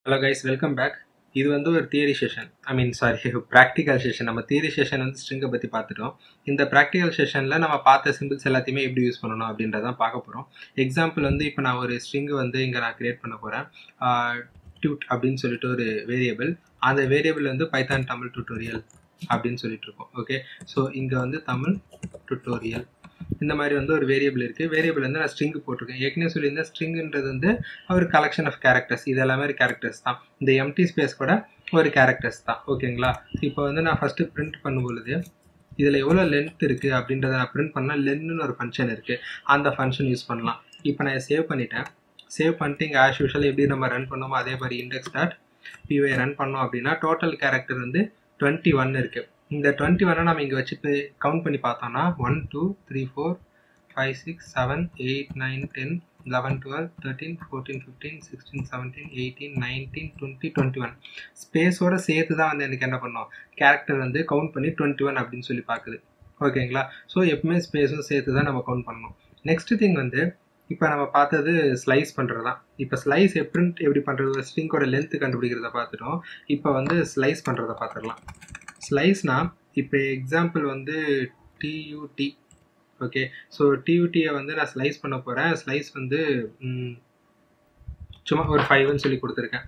hello guys welcome back இது வந்து ஒரு theory session I mean sorry practical session நம்ம தியரி செஷன் வந்து ஸ்ட்ரிங்கை பற்றி பார்த்துட்டோம் இந்த ப்ராக்டிக்கல் செஷனில் நம்ம பார்த்த சிம்பிள்ஸ் எல்லாத்தையுமே எப்படி யூஸ் பண்ணணும் அப்படின்றதான் பார்க்க போகிறோம் எக்ஸாம்பிள் வந்து இப்போ நான் ஒரு ஸ்ட்ரிங்கு வந்து இங்கே நான் கிரியேட் பண்ண போகிறேன் டியூட் அப்படின்னு சொல்லிட்டு ஒரு வேரியபிள் அந்த வேரியபிள் வந்து பைத்தான் தமிழ் டுட்டோரியல் அப்படின்னு சொல்லிட்டு இருக்கோம் ஓகே ஸோ இங்கே வந்து தமிழ் டுட்டோரியல் இந்த மாதிரி வந்து ஒரு வேரியபிள் இருக்குது வேரியபிள் வந்து நான் ஸ்ட்ரிங் போட்டிருக்கேன் ஏற்கனவே சொல்லியிருந்தேன் ஸ்ட்ரிங்ன்றது வந்து ஒரு கலெக்ஷன் ஆஃப் கேரக்டர்ஸ் இது எல்லாமே ஒரு கேரக்டர்ஸ் தான் இந்த எம்டி ஸ்பேஸ் கூட ஒரு கேரக்டர்ஸ் தான் ஓகேங்களா இப்போ வந்து நான் ஃபஸ்ட்டு பிரிண்ட் பண்ணும் பொழுது இதில் எவ்வளோ லென்த் இருக்குது அப்படின்றத நான் பிரிண்ட் பண்ணால் லென்னு ஒரு ஃபங்க்ஷன் இருக்குது அந்த ஃபங்க்ஷன் யூஸ் பண்ணலாம் இப்போ நான் சேவ் பண்ணிட்டேன் சேவ் பண்ணிட்டு இங்கே ஆஸ் யூஷுவல் எப்படி நம்ம ரன் பண்ணோமோ அதே மாதிரி இண்டெக்ஸ் டாட் பிவை ரன் பண்ணோம் அப்படின்னா டோட்டல் கேரக்டர் வந்து டுவெண்ட்டி ஒன் இருக்குது இந்த டுவெண்ட்டி ஒன்னை நம்ம இங்கே வச்சு கவுண்ட் பண்ணி பார்த்தோம்னா one two three four five six seven eight nine ten eleven twelve thirteen fourteen fifteen sixteen seventeen eighteen nineteen twenty twenty one ஸ்பேஸோட சேர்த்து தான் வந்து எனக்கு என்ன பண்ணோம் கேரக்டர் வந்து கவுண்ட் பண்ணி டுவெண்ட்டி ஒன் அப்படின்னு சொல்லி பார்க்குது ஓகேங்களா ஸோ எப்பவுமே ஸ்பேஸும் சேர்த்து தான் நம்ம கவுண்ட் பண்ணணும் நெக்ஸ்ட் திங் வந்து இப்போ நம்ம பார்த்தது ஸ்லைஸ் பண்ணுறது தான் இப்போ ஸ்லைஸ் எப்படி எப்படி பண்ணுறது ஸ்ட்ரிங்கோட லென்த்து கண்டுபிடிக்கிறத பார்த்துட்டோம் இப்போ வந்து ஸ்லைஸ் பண்ணுறத பார்த்துடலாம் ஸ்லைஸ்னா இப்போ எக்ஸாம்பிள் வந்து டியூடி ஓகே ஸோ டியூடியை வந்து நான் ஸ்லைஸ் பண்ண போகிறேன் ஸ்லைஸ் வந்து சும்மா ஒரு ஃபைவ்னு சொல்லி கொடுத்துருக்கேன்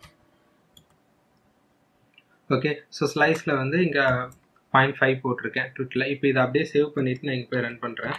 ஓகே ஸோ ஸ்லைஸில் வந்து இங்கே பாயிண்ட் ஃபைவ் போட்டிருக்கேன் ட்விட்டில் இப்போ இதை அப்படியே சேவ் பண்ணிவிட்டு நான் இங்கே போய் ரன் பண்ணுறேன்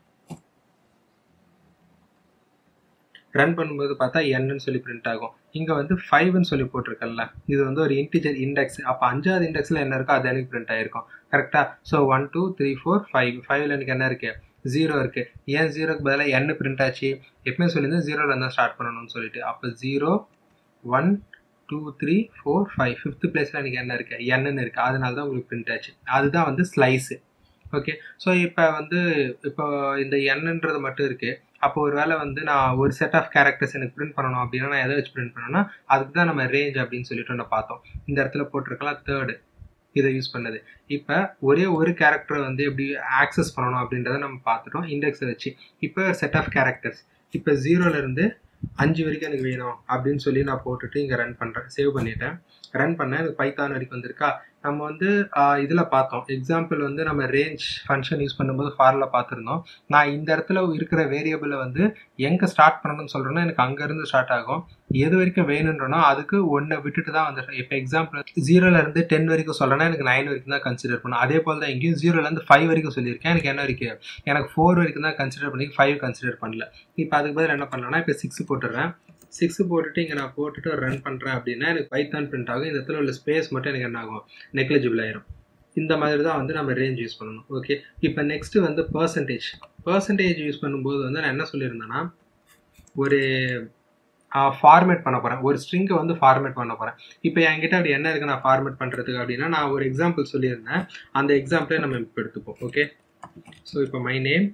ரன் பண்ணும்போது பார்த்தா என்னன்னு சொல்லி பிரிண்ட் ஆகும் இங்கே வந்து ஃபைவ்னு சொல்லி போட்டிருக்கல இது வந்து ஒரு இன்டிஜர் இண்டெக்ஸ் அப்போ அஞ்சாவது இண்டெக்ஸில் என்ன இருக்கோ அது எனக்கு பிரிண்ட் ஆகிருக்கும் கரெக்டாக so one two three four five ஃபைவ்ல எனக்கு என்ன இருக்குது ஜீரோ இருக்குது ஏன் ஜீரோக்கு பதிலாக என்ன பிரிண்ட் ஆச்சு எப்பவுமே சொல்லியிருந்தேன் ஜீரோவில் இருந்தால் ஸ்டார்ட் பண்ணணும்னு சொல்லிட்டு அப்போ zero one two three four five fifth பிளேஸில் எனக்கு என்ன இருக்குது என்னன்னு இருக்குது அதனால தான் உங்களுக்கு பிரிண்ட் ஆச்சு அதுதான் வந்து ஸ்லைஸு ஓகே ஸோ இப்போ வந்து இப்போ இந்த என்னன்றது மட்டும் இருக்குது அப்போ ஒரு வேளை வந்து நான் ஒரு செட் ஆஃப் கேரக்டர்ஸ் எனக்கு பிரிண்ட் பண்ணணும் அப்படின்னா நான் எதை வச்சு பிரிண்ட் பண்ணணும்னா அதுக்கு தான் நம்ம ரேஞ்ச் அப்படின்னு சொல்லிட்டு ஒன்று பார்த்தோம் இந்த இடத்துல போட்டிருக்கலாம் தேர்டு இதை யூஸ் பண்ணது இப்போ ஒரே ஒரு கேரக்டரை வந்து எப்படி ஆக்சஸ் பண்ணணும் அப்படின்றத நம்ம பார்த்துட்டோம் இண்டெக்ஸை வச்சு இப்போ செட் ஆஃப் கேரக்டர்ஸ் இப்போ ஜீரோலேருந்து அஞ்சு வரைக்கும் எனக்கு வேணும் அப்படின்னு சொல்லி நான் போட்டுட்டு இங்கே ரன் பண்ணுறேன் சேவ் பண்ணிட்டேன் ரன் பண்ணேன் எனக்கு பைத்தான் வரைக்கும் வந்திருக்கா நம்ம வந்து இதில் பார்த்தோம் எக்ஸாம்பிள் வந்து நம்ம ரேஞ்ச் ஃபங்க்ஷன் யூஸ் பண்ணும்போது ஃபாரில் பார்த்துருந்தோம் நான் இந்த இடத்துல இருக்கிற வேரியபிளை வந்து எங்கே ஸ்டார்ட் பண்ணணும்னு சொல்கிறேன்னா எனக்கு அங்கேருந்து ஸ்டார்ட் ஆகும் எது வரைக்கும் வேணுன்றனோ அதுக்கு ஒன்றை விட்டுட்டு தான் வந்துடுறேன் இப்போ எக்ஸாம்பிள் ஜீரோலேருந்து டென் வரைக்கும் சொல்கிறேன்னா எனக்கு நைன் வரைக்கும் தான் கன்சிடர் பண்ணும் அதே போல் தான் எங்கேயும் ஜீரோலேருந்து ஃபைவ் வரைக்கும் சொல்லியிருக்கேன் எனக்கு என்ன வரைக்கும் எனக்கு ஃபோர் வரைக்கும் தான் கன்சிடர் பண்ணி ஃபைவ் கன்சிடர் பண்ணல இப்போ அதுக்கு பதில் என்ன பண்ணலாம்னா இப்போ சிக்ஸ் போட்டுடுறேன் சிக்ஸ் போட்டுட்டு இங்கே நான் போட்டுட்டு ரன் பண்ணுறேன் அப்படின்னா எனக்கு பைத்தான் பிரிண்ட் ஆகும் இந்த இடத்துல உள்ள ஸ்பேஸ் மட்டும் எனக்கு என்ன ஆகும் நெக்லிஜிபிள் ஆயிரும் இந்த மாதிரி தான் வந்து நம்ம ரேஞ்ச் யூஸ் பண்ணணும் ஓகே இப்போ நெக்ஸ்ட் வந்து பர்சன்டேஜ் பர்சன்டேஜ் யூஸ் பண்ணும்போது வந்து நான் என்ன சொல்லியிருந்தேன்னா ஒரு ஃபார்மேட் பண்ண போகிறேன் ஒரு ஸ்ட்ரிங்கை வந்து ஃபார்மேட் பண்ண போகிறேன் இப்போ என்கிட்ட அப்படி என்ன இருக்குது நான் ஃபார்மேட் பண்ணுறதுக்கு அப்படின்னா நான் ஒரு எக்ஸாம்பிள் சொல்லியிருந்தேன் அந்த எக்ஸாம்பிளே நம்ம இப்போ எடுத்துப்போம் ஓகே ஸோ இப்போ my name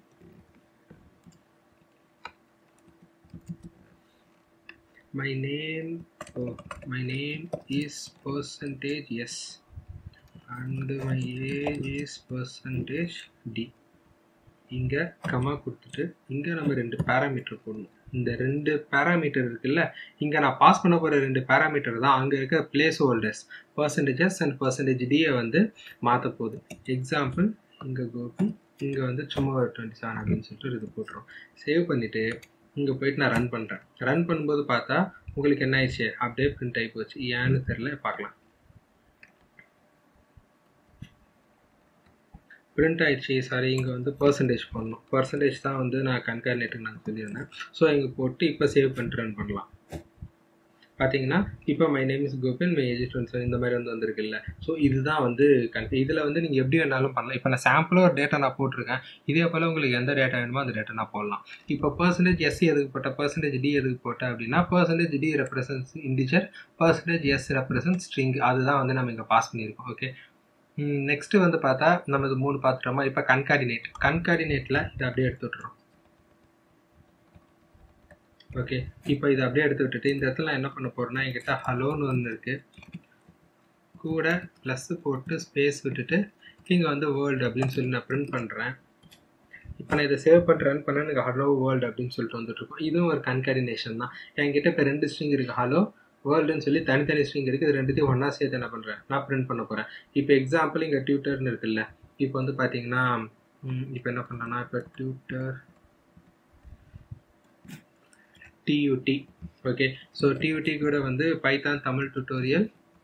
my name oh, my name is percentage yes and my age is percentage d இங்கே கமா கொடுத்துட்டு இங்கே நம்ம ரெண்டு பேராமீட்டர் போடணும் இந்த ரெண்டு பேராமீட்டர் இருக்குல்ல இங்கே நான் பாஸ் பண்ண போகிற ரெண்டு பேராமீட்டர் தான் அங்கே இருக்க place holders percentages and percentage டியை வந்து மாற்ற போகுது எக்ஸாம்பிள் இங்கே கோபி இங்கே வந்து சும்மா ஒரு டுவெண்ட்டி செவன் அப்படின்னு சொல்லிட்டு இது போட்டுரும் சேவ் பண்ணிவிட்டு இங்கே போயிட்டு நான் ரன் பண்ணுறேன் ரன் பண்ணும்போது பார்த்தா உங்களுக்கு என்ன ஆயிடுச்சு அப்படியே பிரிண்ட் ஆகி போச்சு ஏன்னு தெரில பார்க்கலாம் பிரிண்ட் ஆயிடுச்சு சாரி இங்கே வந்து பர்சன்டேஜ் பண்ணணும் பர்சன்டேஜ் தான் வந்து நான் கண்கார்னேட்டுக்கு நான் சொல்லியிருந்தேன் ஸோ இங்கே போட்டு இப்போ சேவ் பண்ணிட்டு ரன் பண்ணலாம் பார்த்தீங்கன்னா இப்போ my name is Gobin my age twenty seven இந்த மாதிரி வந்து வந்திருக்குல்ல ஸோ இதுதான் வந்து கன் இதில் வந்து நீங்கள் எப்படி வேணாலும் பண்ணலாம் இப்போ நான் சாம்பிளாக ஒரு டேட்டா நான் போட்டிருக்கேன் இதே போல் உங்களுக்கு எந்த டேட்டா வேணுமோ அந்த டேட்டா நான் போடலாம் இப்போ பர்சன்டேஜ் எஸ்சி எதுக்கு போட்ட பர்சன்டேஜ் டி எதுக்கு போட்டேன் அப்படின்னா percentage d represents integer percentage s represents string அதுதான் வந்து நம்ம இங்கே பாஸ் பண்ணியிருக்கோம் ஓகே நெக்ஸ்ட் வந்து பார்த்தா நம்ம இது மூணு பார்த்துட்டோமா இப்போ கன்கார்டினேட் கன்கார்டினேட்டில் இதை அப்படியே எடுத்து விட்டுறோம் ஓகே இப்போ இதை அப்படியே எடுத்து விட்டுட்டு இந்த இடத்துல நான் என்ன பண்ண போகிறேன்னா என்கிட்ட ஹலோன்னு ஒன்று இருக்குது கூட ப்ளஸ்ஸு போட்டு ஸ்பேஸ் விட்டுட்டு இங்கே வந்து வேர்ல்டு அப்படின்னு சொல்லி நான் ப்ரிண்ட் பண்ணுறேன் இப்போ நான் இதை சேவ் பண்ணி ரன் பண்ண எனக்கு ஹலோ வேர்ல்டு அப்படின்னு சொல்லிட்டு வந்துட்டு இருக்கோம் இதுவும் ஒரு கன்கார்டினேஷன் தான் என்கிட்ட இப்போ ரெண்டு ஸ்ட்ரிங் இருக்குது ஹலோ வேர்ல்டுன்னு சொல்லி தனித்தனி ஸ்ட்ரிங் இருக்குது இது ரெண்டுத்தையும் ஒன்றா சேர்த்து என்ன பண்ணுறேன் நான் பிரிண்ட் பண்ண போகிறேன் இப்போ எக்ஸாம்பிள் இங்கே டியூட்டர்னு இருக்குல்ல இப்போ வந்து பார்த்தீங்கன்னா இப்போ என்ன பண்ணேன்னா இப்போ tutor dude okay so dude கூட வந்து பைத்தான் தமிழ் டுட்டோரியல்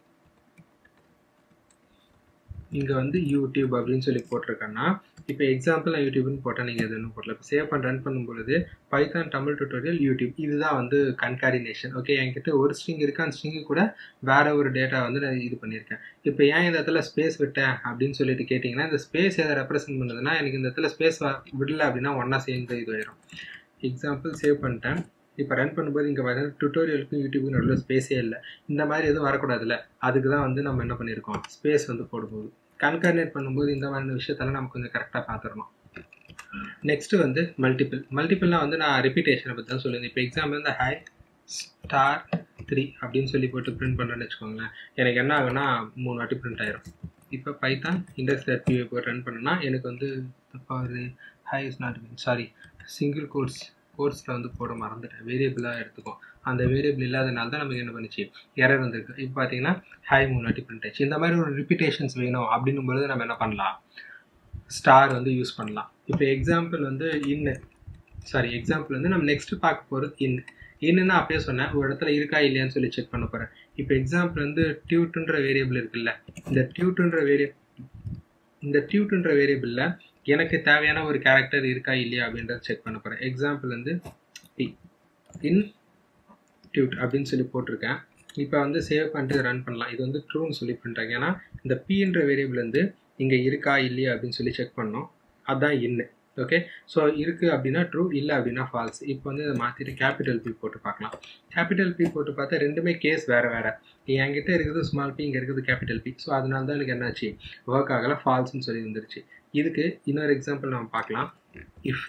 இங்கே வந்து யூடியூப் அப்படின்னு சொல்லி போட்டிருக்கேன்னா இப்போ எக்ஸாம்பிள் நான் யூடியூப்னு போட்டால் நீங்கள் எதுவும் போடல இப்போ சேவ் பண்ண ரன் பண்ணும்பொழுது பைத்தான் தமிழ் டுட்டோரியல் யூடியூப் இதுதான் வந்து கன்காரினேஷன் ஓகே என்கிட்ட ஒரு ஸ்ட்ரிங் இருக்குது அந்த ஸ்ட்ரிங்கு கூட வேற ஒரு டேட்டா வந்து நான் இது பண்ணியிருக்கேன் இப்போ ஏன் இந்த இடத்துல ஸ்பேஸ் விட்டேன் அப்படின்னு சொல்லிட்டு கேட்டிங்கன்னா இந்த ஸ்பேஸ் எதை ரெப்ரசென்ட் பண்ணுதுன்னா எனக்கு இந்த இடத்துல ஸ்பேஸ் விடல அப்படின்னா ஒன்றா சேர்ந்து இது ஆயிரும் எக்ஸாம்பிள் சேவ் பண்ணிட்டேன் இப்போ ரன் பண்ணும்போது இங்கே பார்த்தீங்கன்னா டுட்டோரியலுக்கும் யூடியூபுக்கும் நடுவில் ஸ்பேஸே இல்லை இந்த மாதிரி எதுவும் வரக்கூடாதுல்ல அதுக்கு தான் வந்து நம்ம என்ன பண்ணியிருக்கோம் ஸ்பேஸ் வந்து போடும்போது கன்கார்டினேட் பண்ணும்போது இந்த மாதிரி விஷயத்தெல்லாம் நம்ம கொஞ்சம் கரெக்டாக பார்த்துடணும் நெக்ஸ்ட் வந்து மல்டிபிள் மல்டிபிள்லாம் வந்து நான் ரிப்பீட்டேஷனை பற்றி தான் சொல்லுவேன் இப்போ எக்ஸாம்பிள் இந்த ஹை ஸ்டார் த்ரீ அப்படின்னு சொல்லி போட்டு பிரிண்ட் பண்ணுறேன்னு வச்சுக்கோங்களேன் எனக்கு என்ன ஆகுனா மூணு வாட்டி பிரிண்ட் ஆயிரும் இப்போ பைத்தான் இண்டெக்ஸ் டாட் பிஏ போட்டு ரன் பண்ணனா எனக்கு வந்து தப்பாக வருது hi is not sorry single quotes கோர்ஸில் வந்து போட மறந்துட்டேன் வேரியபிளாக எடுத்துக்கும் அந்த வேரியபிள் இல்லாதனால தான் நமக்கு என்ன பண்ணிச்சு எரர் வந்திருக்கு இப்போ பார்த்தீங்கன்னா ஹை மூணு வாட்டி பிரிண்ட் ஆச்சு இந்த மாதிரி ஒரு ரிப்பீட்டேஷன்ஸ் வேணும் அப்படின்னும் பொழுது நம்ம என்ன பண்ணலாம் ஸ்டார் வந்து யூஸ் பண்ணலாம் இப்போ எக்ஸாம்பிள் வந்து இன்னு சாரி எக்ஸாம்பிள் வந்து நம்ம நெக்ஸ்ட் பார்க்க போகிறது இன் இன்னுன்னா அப்பயே சொன்னேன் ஒரு இடத்துல இருக்கா இல்லையான்னு சொல்லி செக் பண்ண போகிறேன் இப்போ எக்ஸாம்பிள் வந்து டியூட்டுன்ற வேரியபிள் இருக்குல்ல இந்த டியூட்டுன்ற வேரிய இந்த டியூட்டுன்ற வேரியபிளில் எனக்கு தேவையான ஒரு கேரக்டர் இருக்கா இல்லையா அப்படின்றத செக் பண்ண போகிறேன் எக்ஸாம்பிள் வந்து பி இன் டியூட் அப்படின்னு சொல்லி போட்டிருக்கேன் இப்போ வந்து சேவ் பண்ணிட்டு ரன் பண்ணலாம் இது வந்து ட்ரூன்னு சொல்லி பண்ணுறாங்க ஏன்னா இந்த பின்ற வேரியபிள் வந்து இங்கே இருக்கா இல்லையா அப்படின்னு சொல்லி செக் பண்ணோம் அதுதான் இன்னு ஓகே ஸோ இருக்குது அப்படின்னா ட்ரூ இல்லை அப்படின்னா ஃபால்ஸ் இப்போ வந்து இதை மாற்றிட்டு கேபிட்டல் பி போட்டு பார்க்கலாம் கேபிட்டல் பி போட்டு பார்த்தா ரெண்டுமே கேஸ் வேறு வேறு என்கிட்ட இருக்குது ஸ்மால் பி இங்கே இருக்குது கேபிட்டல் பி ஸோ அதனால தான் எனக்கு என்னாச்சு ஒர்க் ஆகலை ஃபால்ஸ்னு சொல்லி வந்துருச்சு இதுக்கு இன்னொரு எக்ஸாம்பிள் நம்ம பார்க்கலாம் இஃப்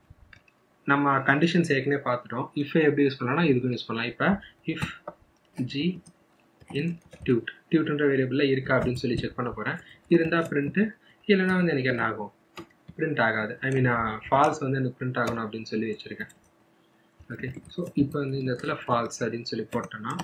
நம்ம கண்டிஷன்ஸ் ஏற்கனவே பார்த்துட்டோம் இஃப் எப்படி யூஸ் பண்ணலாம்னா இதுக்கும் யூஸ் பண்ணலாம் இப்போ இஃப் ஜி இன் டியூட் டியூட்ன்ற வேரியபிளில் இருக்கா அப்படின்னு சொல்லி செக் பண்ண போகிறேன் இருந்தால் பிரிண்ட்டு இல்லைனா வந்து எனக்கு என்ன ஆகும் பிரிண்ட் ஆகாது ஐ மீன் ஃபால்ஸ் வந்து எனக்கு பிரிண்ட் ஆகணும் அப்படின்னு சொல்லி வச்சுருக்கேன் ஓகே ஸோ இப்போ வந்து இந்த இடத்துல ஃபால்ஸ் அப்படின்னு சொல்லி போட்டேன்னா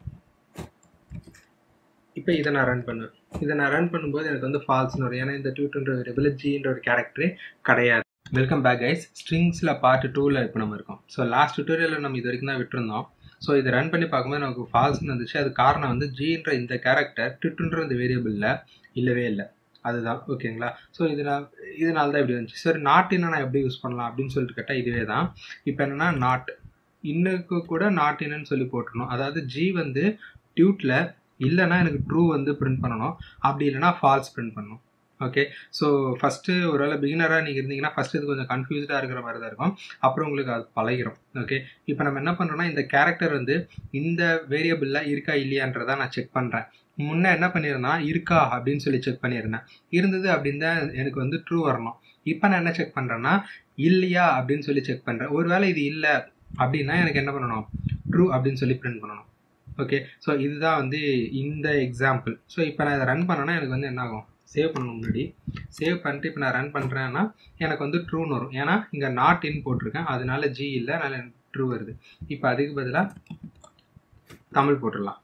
இப்போ இதை நான் ரன் பண்ணுவேன் இதை நான் ரன் பண்ணும்போது எனக்கு வந்து ஃபால்ஸ்னு வரும் ஏன்னா இந்த டியூட்ன்ற வேரியபிள் ஜின்ற ஒரு கேரக்டரே கிடையாது வெல்கம் பேக் கைஸ் ஸ்ட்ரிங்ஸில் பார்ட் டூவில் இப்போ நம்ம இருக்கோம் ஸோ லாஸ்ட் டுட்டோரியலில் நம்ம இது வரைக்கும் தான் விட்டுருந்தோம் ஸோ இதை ரன் பண்ணி பார்க்கும்போது நமக்கு ஃபால்ஸ்னு வந்துச்சு அது காரணம் வந்து ஜின்ற இந்த கேரக்டர் டிட்டுன்ற இந்த வேரியபிளில் இல்லவே இல்லை அதுதான் ஓகேங்களா ஸோ இதனால் இதனால தான் இப்படி வந்துச்சு சரி நாட் என்ன நான் எப்படி யூஸ் பண்ணலாம் அப்படின்னு சொல்லிட்டு கேட்டால் இதுவே தான் இப்போ என்னென்னா நாட் இன்னுக்கு கூட நாட் என்னன்னு சொல்லி போட்டுருணும் அதாவது ஜி வந்து டியூட்டில் இல்லைன்னா எனக்கு ட்ரூ வந்து பிரிண்ட் பண்ணணும் அப்படி இல்லைனா ஃபால்ஸ் பிரிண்ட் பண்ணணும் ஓகே ஸோ ஃபஸ்ட்டு ஒருவேளை பிகினராக நீங்கள் இருந்தீங்கன்னா ஃபஸ்ட்டு இது கொஞ்சம் கன்ஃபியூஸ்டாக இருக்கிற மாதிரி தான் இருக்கும் அப்புறம் உங்களுக்கு அது பழகிடும் ஓகே இப்போ நம்ம என்ன பண்ணுறோம்னா இந்த கேரக்டர் வந்து இந்த வேரியபிளில் இருக்கா இல்லையான்றதை நான் செக் பண்ணுறேன் முன்னே என்ன பண்ணியிருந்தேன் இருக்கா அப்படின்னு சொல்லி செக் பண்ணியிருந்தேன் இருந்தது அப்படின்னு தான் எனக்கு வந்து ட்ரூ வரணும் இப்போ நான் என்ன செக் பண்ணுறேன்னா இல்லையா அப்படின்னு சொல்லி செக் பண்ணுறேன் ஒருவேளை இது இல்லை அப்படின்னா எனக்கு என்ன பண்ணணும் ட்ரூ அப்படின்னு சொல்லி பிரிண்ட் பண்ணணும் ஓகே ஸோ இதுதான் வந்து இந்த எக்ஸாம்பிள் ஸோ இப்போ நான் இதை ரன் பண்ணேன்னா எனக்கு வந்து என்ன ஆகும் சேவ் பண்ணணும் முன்னாடி சேவ் பண்ணிட்டு இப்போ நான் ரன் பண்ணுறேன்னா எனக்கு வந்து ட்ரூன்னு வரும் ஏன்னா இங்கே நாட் இன் போட்டிருக்கேன் அதனால ஜி இல்லை அதனால எனக்கு ட்ரூ வருது இப்போ அதுக்கு பதிலாக தமிழ் போட்டுடலாம்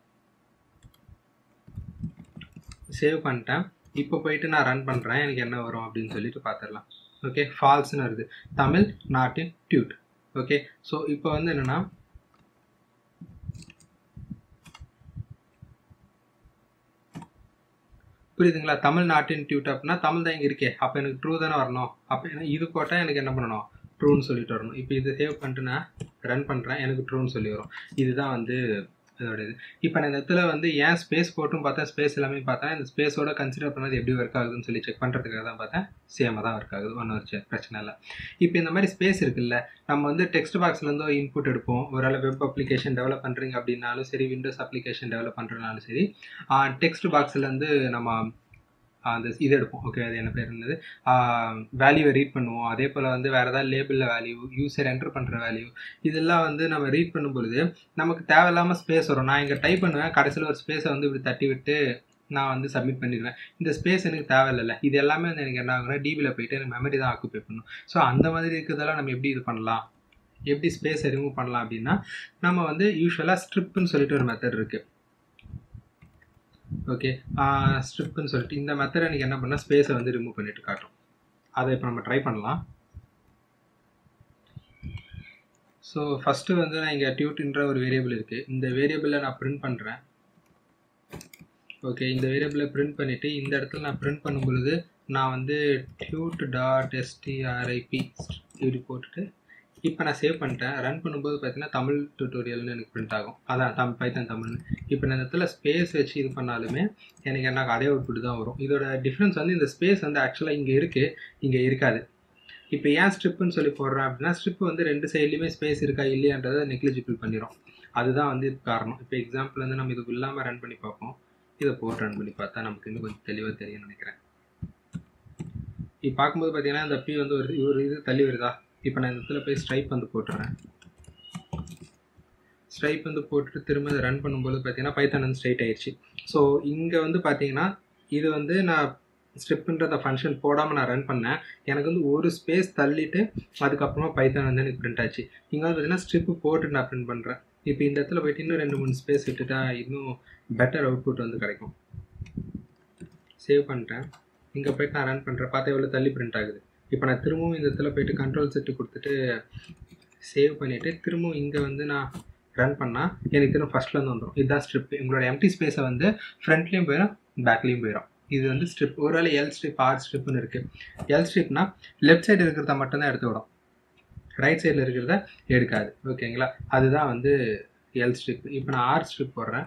சேவ் பண்ணிட்டேன் இப்போ போயிட்டு நான் ரன் பண்ணுறேன் எனக்கு என்ன வரும் அப்படின்னு சொல்லிட்டு பார்த்துடலாம் ஓகே ஃபால்ஸ்னு வருது Tamil not in dude okay so இப்போ வந்து என்னென்னா புரியுதுங்களா தமிழ்நாட்டின் டியூட் அப்படின்னா தமிழ் தான் இங்கே இருக்கே அப்போ எனக்கு ட்ரூ தானே வரணும் அப்போ என்ன இது போட்டால் எனக்கு என்ன பண்ணணும் ட்ரூன்னு சொல்லிட்டு வரணும் இப்போ இதை சேவ் பண்ணிட்டு நான் ரன் பண்ணுறேன் எனக்கு ட்ரூன்னு சொல்லி வரும் இதுதான் வந்து இதோட இது இப்போ நான் இந்த இடத்துல வந்து ஏன் ஸ்பேஸ் போட்டும் பார்த்தேன் ஸ்பேஸ் எல்லாமே பார்த்தேன் இந்த ஸ்பேஸோட கன்சிடர் பண்ணது எப்படி ஒர்க் ஆகுதுன்னு சொல்லி செக் பண்ணுறதுக்காக தான் பார்த்தேன் சேமாக தான் ஒர்க் ஆகுது ஒன்றும் ஒரு பிரச்சனை இல்லை இப்போ இந்த மாதிரி ஸ்பேஸ் இருக்குல்ல நம்ம வந்து டெக்ஸ்ட் பாக்ஸ்லேருந்து இன்புட் எடுப்போம் ஒரு வெப் அப்ளிகேஷன் டெவலப் பண்ணுறீங்க அப்படின்னாலும் சரி விண்டோஸ் அப்ளிகேஷன் டெவலப் பண்ணுறதுனாலும் சரி டெக்ஸ்ட் பாக்ஸ்லேருந்து நம்ம அந்த இது எடுப்போம் ஓகே அது என்ன பேர் இருந்தது வேல்யூவை ரீட் பண்ணுவோம் அதே போல் வந்து வேறு ஏதாவது லேபிளில் வேல்யூ யூசர் என்டர் பண்ணுற வேல்யூ இதெல்லாம் வந்து நம்ம ரீட் பண்ணும்பொழுது நமக்கு தேவையில்லாமல் ஸ்பேஸ் வரும் நான் இங்கே டைப் பண்ணுவேன் கடைசியில் ஒரு ஸ்பேஸை வந்து இப்படி தட்டி விட்டு நான் வந்து சப்மிட் பண்ணிடுவேன் இந்த ஸ்பேஸ் எனக்கு தேவையில்லை இது எல்லாமே வந்து எனக்கு என்ன ஆகுனா டிபியில் போயிட்டு எனக்கு மெமரி தான் ஆக்குப்பை பண்ணும் ஸோ அந்த மாதிரி இருக்கிறதெல்லாம் நம்ம எப்படி இது பண்ணலாம் எப்படி ஸ்பேஸை ரிமூவ் பண்ணலாம் அப்படின்னா நம்ம வந்து யூஸ்வலாக ஸ்ட்ரிப்புன்னு சொல்லிட்டு ஒரு மெத்தட் இருக்குது ஓகே ஸ்ட்ரிப்புன்னு சொல்லிட்டு இந்த மெத்தட் எனக்கு என்ன பண்ணால் ஸ்பேஸை வந்து ரிமூவ் பண்ணிட்டு காட்டும் அதை இப்போ நம்ம ட்ரை பண்ணலாம் ஸோ ஃபஸ்ட்டு வந்து நான் இங்கே டியூட்ன்ற ஒரு வேரியபிள் இருக்குது இந்த வேரியபிளில் நான் பிரிண்ட் பண்ணுறேன் ஓகே இந்த வேரியபிளை பிரிண்ட் பண்ணிவிட்டு இந்த இடத்துல நான் பிரிண்ட் பண்ணும் பொழுது நான் வந்து டியூட் டாட் எஸ்டிஆர்ஐபி இப்படி போட்டுட்டு இப்போ நான் சேவ் பண்ணிட்டேன் ரன் பண்ணும்போது பார்த்தீங்கன்னா தமிழ் டியூட்டோரியல்னு எனக்கு பிரிண்ட் ஆகும் அதான் தம் பைத்தன் தமிழ்னு இப்போ நான் இந்த இடத்துல ஸ்பேஸ் வச்சு இது பண்ணாலுமே எனக்கு என்ன அதே அவுட்புட் தான் வரும் இதோட டிஃப்ரென்ஸ் வந்து இந்த ஸ்பேஸ் வந்து ஆக்சுவலாக இங்கே இருக்குது இங்கே இருக்காது இப்போ ஏன் ஸ்ட்ரிப்புன்னு சொல்லி போடுறேன் அப்படின்னா ஸ்ட்ரிப் வந்து ரெண்டு சைட்லையுமே ஸ்பேஸ் இருக்கா இல்லையான்றதை நெக்லிஜிபிள் பண்ணிடும் அதுதான் வந்து காரணம் இப்போ எக்ஸாம்பிள் வந்து நம்ம இது இல்லாமல் ரன் பண்ணி பார்ப்போம் இதை போட்டு ரன் பண்ணி பார்த்தா நமக்கு இன்னும் கொஞ்சம் தெளிவாக தெரியும்னு நினைக்கிறேன் இப்போ பார்க்கும்போது பார்த்தீங்கன்னா இந்த பி வந்து ஒரு ஒரு இது தள்ளி வருதா இப்போ நான் இந்த இடத்துல போய் ஸ்ட்ரைப் வந்து போட்டுறேன் ஸ்ட்ரைப் வந்து போட்டுட்டு திரும்ப இதை ரன் பண்ணும்போது பார்த்தீங்கன்னா பைத்தான் வந்து ஸ்ட்ரைட் ஆயிடுச்சு ஸோ இங்கே வந்து பார்த்தீங்கன்னா இது வந்து நான் ஸ்ட்ரிப்புன்ற அந்த ஃபங்க்ஷன் போடாமல் நான் ரன் பண்ணேன் எனக்கு வந்து ஒரு ஸ்பேஸ் தள்ளிட்டு அதுக்கப்புறமா பைத்தான் வந்து எனக்கு பிரிண்ட் ஆச்சு இங்கே வந்து பார்த்தீங்கன்னா ஸ்ட்ரிப்பு போட்டு நான் பிரிண்ட் பண்ணுறேன் இப்போ இந்த இடத்துல போயிட்டு இன்னும் ரெண்டு மூணு ஸ்பேஸ் விட்டுட்டா இன்னும் பெட்டர் அவுட்புட் வந்து கிடைக்கும் சேவ் பண்ணிட்டேன் இங்கே போயிட்டு நான் ரன் பண்ணுறேன் பார்த்தா எவ்வளோ தள்ளி பிரிண்ட் ஆகுது இப்போ நான் திரும்பவும் இந்த இடத்துல போயிட்டு கண்ட்ரோல் செட்டு கொடுத்துட்டு சேவ் பண்ணிவிட்டு திரும்பவும் இங்கே வந்து நான் ரன் பண்ணால் எனக்கு திரும்ப ஃபஸ்ட்லேருந்து வந்துடும் இதுதான் ஸ்ட்ரிப் உங்களோட எம்டி ஸ்பேஸை வந்து ஃப்ரண்ட்லேயும் போயிடும் பேக்லேயும் போயிடும் இது வந்து ஸ்ட்ரிப் ஒருவேளை எல் ஸ்ட்ரிப் ஆர் ஸ்ட்ரிப்னு இருக்குது எல் ஸ்ட்ரிப்னா லெஃப்ட் சைடு இருக்கிறத மட்டும்தான் எடுத்து விடும் ரைட் சைடில் இருக்கிறத எடுக்காது ஓகேங்களா அதுதான் வந்து எல் ஸ்ட்ரிப் இப்போ நான் ஆர் ஸ்ட்ரிப் போடுறேன்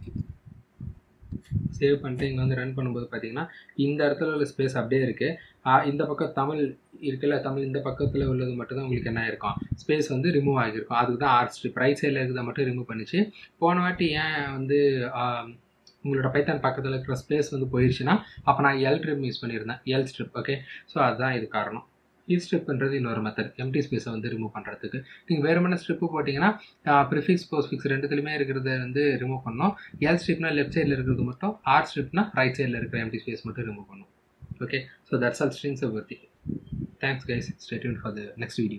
சேவ் பண்ணிட்டு இங்கே வந்து ரன் பண்ணும்போது பார்த்தீங்கன்னா இந்த இடத்துல உள்ள ஸ்பேஸ் அப்படியே இருக்குது இந்த பக்கம் தமிழ் இருக்குல்ல தமிழ் இந்த பக்கத்தில் உள்ளது மட்டும் தான் உங்களுக்கு என்ன இருக்கும் ஸ்பேஸ் வந்து ரிமூவ் ஆகியிருக்கும் அதுக்கு தான் ஆர் ஸ்ட்ரிப் ரைட் சைடில் இருக்கிறத மட்டும் ரிமூவ் பண்ணிச்சு போன வாட்டி ஏன் வந்து உங்களோட பைத்தான் பக்கத்தில் இருக்கிற ஸ்பேஸ் வந்து போயிடுச்சுன்னா அப்போ நான் எல் ட்ரிப் யூஸ் பண்ணியிருந்தேன் எல் ஸ்ட்ரிப் ஓகே ஸோ அதுதான் இது காரணம் இது ஸ்ட்ரிப்ன்றது இன்னொரு மெத்தட் எம்டி ஸ்பேஸை வந்து ரிமூவ் பண்ணுறதுக்கு நீங்கள் வேறு மாதிரி ஸ்ட்ரிப்பு போட்டிங்கன்னா ப்ரிஃபிக்ஸ் போஸ்ட் ஃபிக்ஸ் ரெண்டுத்துலையுமே இருக்கிறத வந்து ரிமூவ் பண்ணோம் எல் ஸ்ட்ரிப்னா லெஃப்ட் சைடில் இருக்கிறது மட்டும் ஆர் ஸ்ட்ரிப்னா ரைட் சைடில் இருக்கிற எம்டி ஸ்பேஸ் மட்டும் ரிமூவ் பண்ணும் okay so that's all strings பற்றி thanks guys stay tuned for the next video